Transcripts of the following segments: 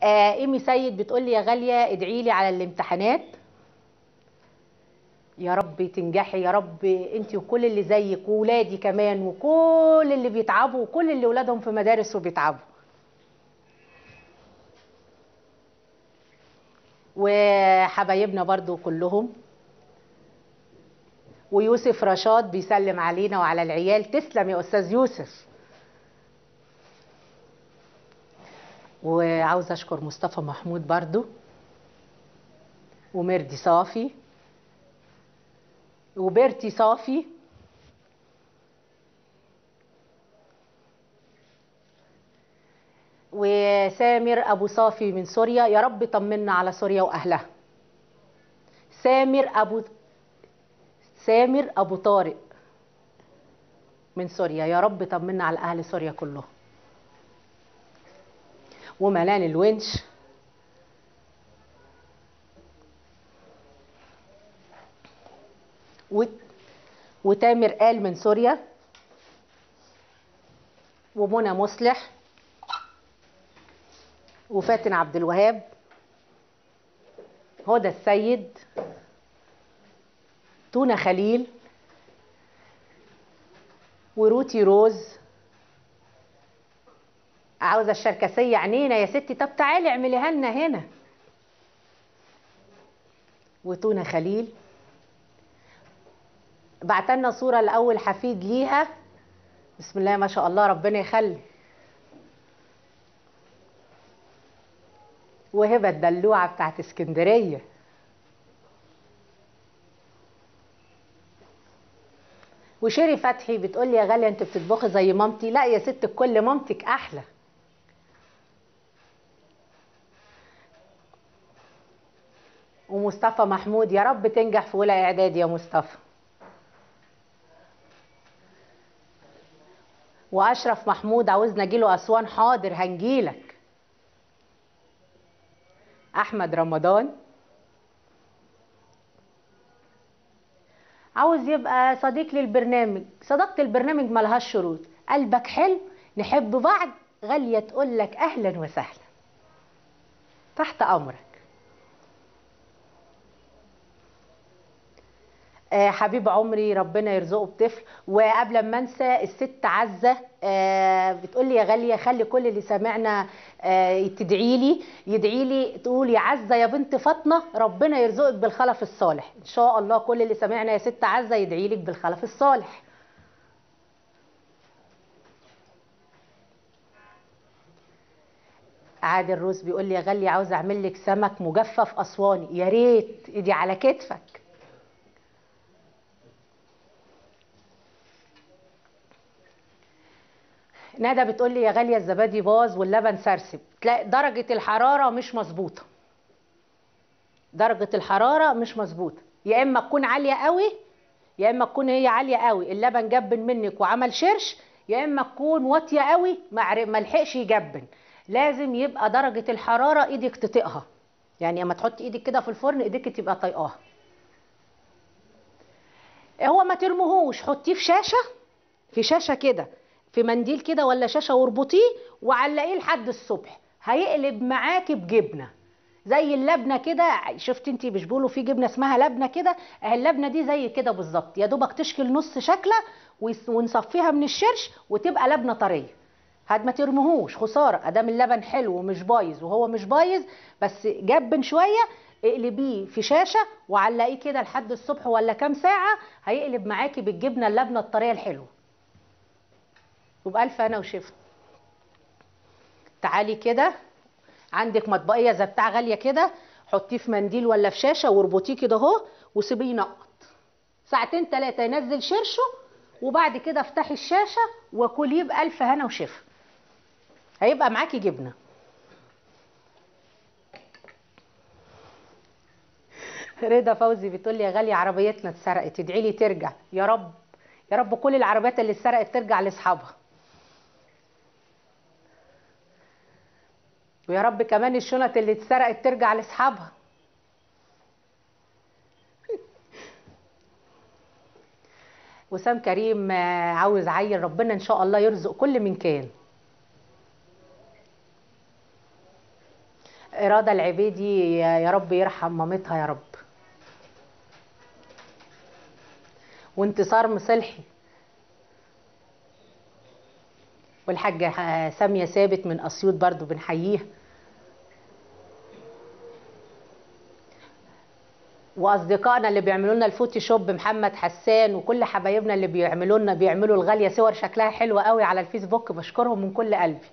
آه ايمي سيد بتقول لي يا غاليه ادعي لي على الامتحانات يا رب تنجحي يا رب انت وكل اللي زيك وولادي كمان وكل اللي بيتعبوا وكل اللي ولادهم في مدارس وبيتعبوا وحبايبنا برضو كلهم ويوسف رشاد بيسلم علينا وعلى العيال تسلم يا استاذ يوسف وعاوزه اشكر مصطفى محمود برضو ومردي صافي وبرتي صافي وسامر ابو صافي من سوريا يا رب طمنا على سوريا واهلها سامر ابو سامر ابو طارق من سوريا يا رب طمنا على اهل سوريا كلهم وملان الونش و... وتامر قال من سوريا ومنى مصلح وفاتن عبد الوهاب هدى السيد تونة خليل وروتي روز عاوزة الشركسية عنينا يا ستي طب تعالي اعمليها لنا هنا وتونة خليل بعتلنا صورة لأول حفيد ليها بسم الله ما شاء الله ربنا يخلي وهبة الدلوعة بتاعت اسكندرية وشيري فتحي بتقول لي يا غالية انت بتطبخي زي مامتي لا يا ست كل مامتك احلى ومصطفى محمود يا رب تنجح في اولى اعدادي يا مصطفى واشرف محمود عاوزنا اجيله اسوان حاضر هنجيلك احمد رمضان عاوز يبقى صديق للبرنامج صداقة البرنامج ملهاش شروط قلبك حلو نحب بعض غالية تقول لك اهلا وسهلا تحت امرك آه حبيب عمري ربنا يرزقه بطفل وقبل ما انسى الست عزه آه بتقول لي يا غاليه خلي كل اللي سامعنا آه تدعي لي يدعي لي تقول يا عزه يا بنت فاطمه ربنا يرزقك بالخلف الصالح ان شاء الله كل اللي سامعنا يا ست عزه يدعي لك بالخلف الصالح عادل روز بيقول لي يا غاليه عاوز اعمل لك سمك مجفف اسواني يا ريت ايدي على كتفك ندى بتقول لي يا غاليه الزبادي باظ واللبن سرسب تلاقي درجه الحراره مش مظبوطه درجه الحراره مش مظبوطه يا اما تكون عاليه قوي يا اما تكون هي عاليه قوي اللبن جبن منك وعمل شرش يا اما تكون واطيه قوي ما لحقش يجبن لازم يبقى درجه الحراره ايدك تطيقها يعني اما تحط ايدك كده في الفرن ايدك تبقى طايقاها هو ما ترموهوش حطيه في شاشه في شاشه كده في منديل كده ولا شاشه واربطيه وعلقيه لحد الصبح هيقلب معاكي بجبنه زي اللبنه كده شفت انت مش بيقولوا في جبنه اسمها لبنه كده اهي اللبنه دي زي كده بالظبط يا دوبك تشكل نص شكله ونصفيها من الشرش وتبقى لبنه طريه هاد ما ترموهوش خساره ادام اللبن حلو ومش بايظ وهو مش بايظ بس جبن شويه اقلبيه في شاشه وعلقيه كده لحد الصبح ولا كام ساعه هيقلب معاكي بالجبنه اللبنه الطريه الحلوه وبألف أنا وشفا تعالي كده عندك مطبقية زي بتاع غالية كده حطيه في منديل ولا في شاشة واربطيه كده اهو وسيبيه ينقط ساعتين ثلاثة ينزل شرشه وبعد كده افتحي الشاشة وكليه بألف هنا وشفا هيبقى معاكي جبنة رضا فوزي بتقول لي يا غالية عربيتنا اتسرقت ادعي لي ترجع يا رب يا رب كل العربيات اللي اتسرقت ترجع لاصحابها ويا رب كمان الشنط اللي اتسرقت ترجع لاصحابها وسام كريم عاوز عيل ربنا ان شاء الله يرزق كل من كان إرادة العبيدي يا يا رب يرحم مامتها يا رب وانتصار مصلحي والحاجة سامية ثابت من أسيوط برضو بنحييها واصدقائنا اللي بيعملوا لنا الفوتوشوب محمد حسان وكل حبايبنا اللي بيعملوا لنا بيعملوا الغاليه صور شكلها حلو قوي على الفيسبوك بشكرهم من كل قلبي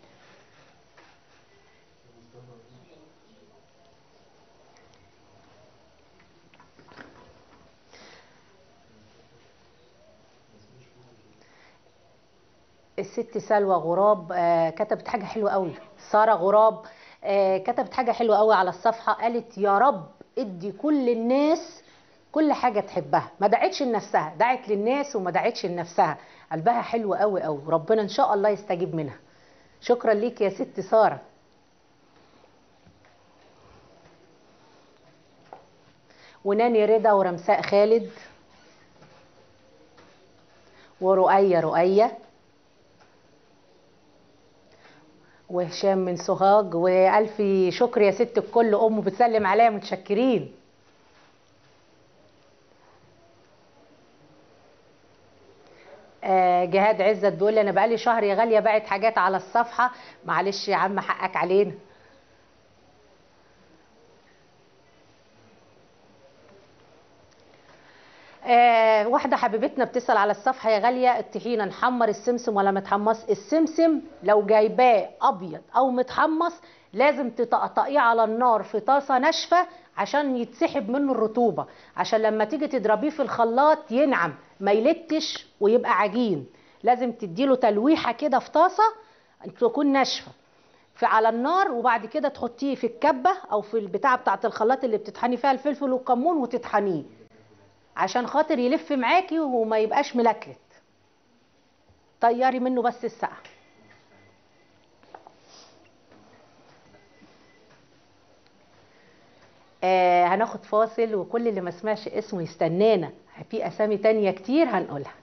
الست سلوى غراب آه، كتبت حاجه حلوه قوي ساره غراب آه، كتبت حاجه حلوه قوي على الصفحه قالت يا رب ادي كل الناس كل حاجه تحبها ما دعتش لنفسها دعت للناس وما دعتش لنفسها قلبها حلو قوي قوي ربنا ان شاء الله يستجيب منها شكرا ليك يا ست ساره وناني رضا ورمساء خالد ورؤية رؤية وهشام من سوهاج والف شكر يا ست الكل ام بتسلم عليا متشكرين آه، جهاد عزت بيقول لي انا بقالي شهر يا غاليه باعت حاجات على الصفحه معلش يا عم حقك علينا آه واحدة حبيبتنا بتسأل على الصفحة يا غالية الطحينة نحمر السمسم ولا متحمص السمسم لو جايباه أبيض أو متحمص لازم تطقطقيه على النار في طاسة ناشفة عشان يتسحب منه الرطوبة عشان لما تيجي تضربيه في الخلاط ينعم ما يلتش ويبقى عجين لازم تديله تلويحة كده في طاسة تكون ناشفة في على النار وبعد كده تحطيه في الكبة أو في البتاعة بتاعة الخلاط اللي بتطحني فيها الفلفل والكمون وتطحنيه عشان خاطر يلف معاكي وما يبقاش ملكلت طيري منه بس السقع آه هناخد فاصل وكل اللي ما سمعش اسمه يستنانا في اسامي تانية كتير هنقولها